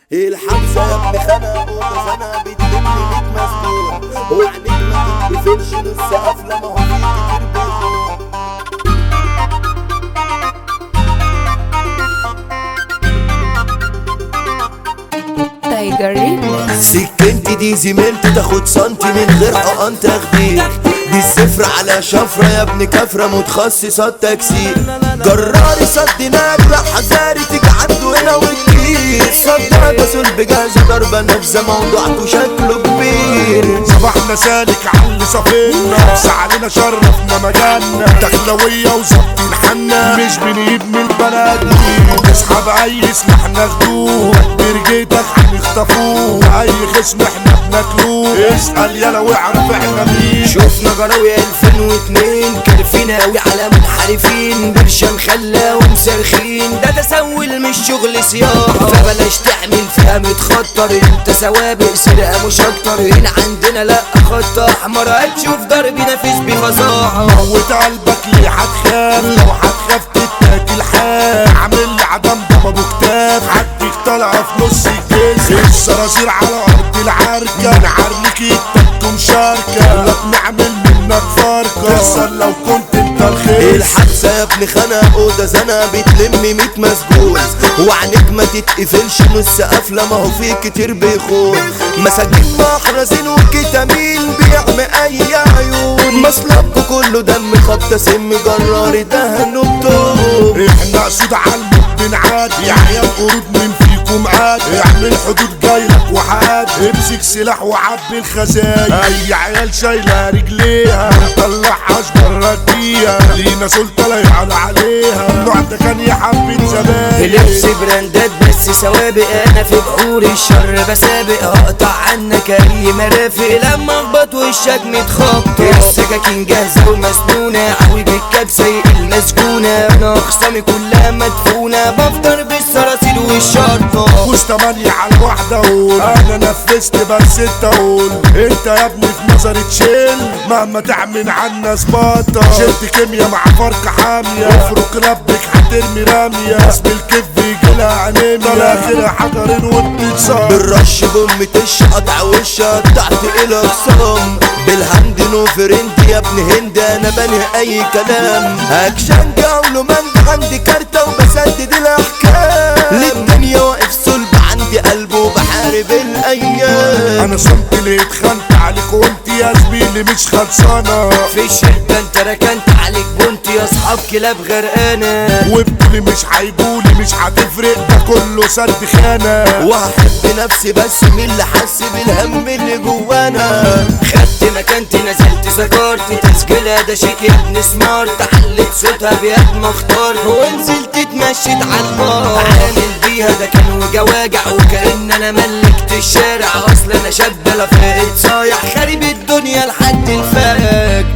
الحبسة يا ابني خنق وخزنة بتلم ميت مسجون وعينيك ما تتقفلش نص قافلة ما هو في كتير بيخون تايجر ريموكس سكنتي دي زميلتي تاخد سنتي من غير حقن تخدير دي السفرة على شفرة يا ابن كفرة متخصصة تكسير جراري صد نجلة حذاري تيجي عنده هنا وتطير صدق بسول بجهاز ضربة نفسه موضوعته شكله كبير صباحنا سالك علي صفينا سعلنا شرفنا مجالنا دخلوية وظبطين حنا مش بنجيب من البلد دي نسحب اي سلاح ناخدوه برجيتك هنخطفوه اي خصم احنا بناكلوه اسأل يلا واعرف احنا مين شوفنا جراوي 2002 كارفين اوي على منحرفين برشام خلا ومسرخين ده تسول مش شغل صياغه فبلاش تعمل فيها متخطر انت سوابق سرقه مش اكتر هنا عندنا لا خط احمر هتشوف ضرب نفس بفظاعه موت قلبك ليه هتخاف لو هتخاف تتاكل حاف عامل لي عدم ضباب كتاف حدك طالعه في نص الجسم الصراصير على ارض العركه نعرلك التك مشاركه لا بنعمل منك فرقه تخسر لو كنت انت الخير الحبسة يا ابن خنا أوضة زنا بتلم ميت مسجون وعينيك ما تتقفلش نص قافلة ما هو في كتير بيخون مساجين محرزين وكتامين بيعمى أي عيون مصلبكوا كله دم خبطة سم جرار دهن وبتوب احنا اسود على الموت بنعادي يا عيال قرود من فيكم عاد اعمل حدود جايلك وحاد امسك سلاح وعبي الخزاين اي عيال شايله رجليها طلعهاش بره اديها لينا سلطه لا يعلى عليها النوع ده كان يحبب زمان لبس براندات بس سوابق انا في بحور الشر بسابق هقطع عنك اي مرافق لما اخبط وشك متخبط السكاكين جاهزه ومسنونه عوي بالكبسه المسجونه انا اخصامي كلها مدفونه بفطر بالصراصير والشرطه فوز تمانية على واحدة اقول انا نفذت بس انت اقول انت يا ابني في نظري تشيل مهما تعمل عنا سباطة شلت كيميا مع فرقة حامية افرك ربك هترمي رامية اسم الكيف بيجيلها انيميا الاخرة حجرين وبتتصاب بالرش بأم تش قطع وشها تحت الى خصام بالهند نو فرنت يا ابن هند انا بنهي اي كلام اكشن جولو مانج عندي كارتة وبسدد الاحكام للدنيا واقف صلب عندي قلب وبحارب الايام انا صمت اللي اتخنت عليك وانت يا زميلي مش خلصانة في الشدة انت ركنت عليك بنت يا اصحاب كلاب غرقانة وابني مش هيقولي مش هتفرق ده كله سد خانة وهحب نفسي بس مين اللي حس بالهم اللي جوانا خدت مكانتي نزلت سكرت تسجيلها ده شيك يا ابن سمارت حلت صوتها بيد مختار ونزلت اتمشيت على البار عامل بيها ده كان وجواجع وكأن انا ملكت الشارع اصل انا شاب لا فاقد صايع خارب الدنيا لحد الفرق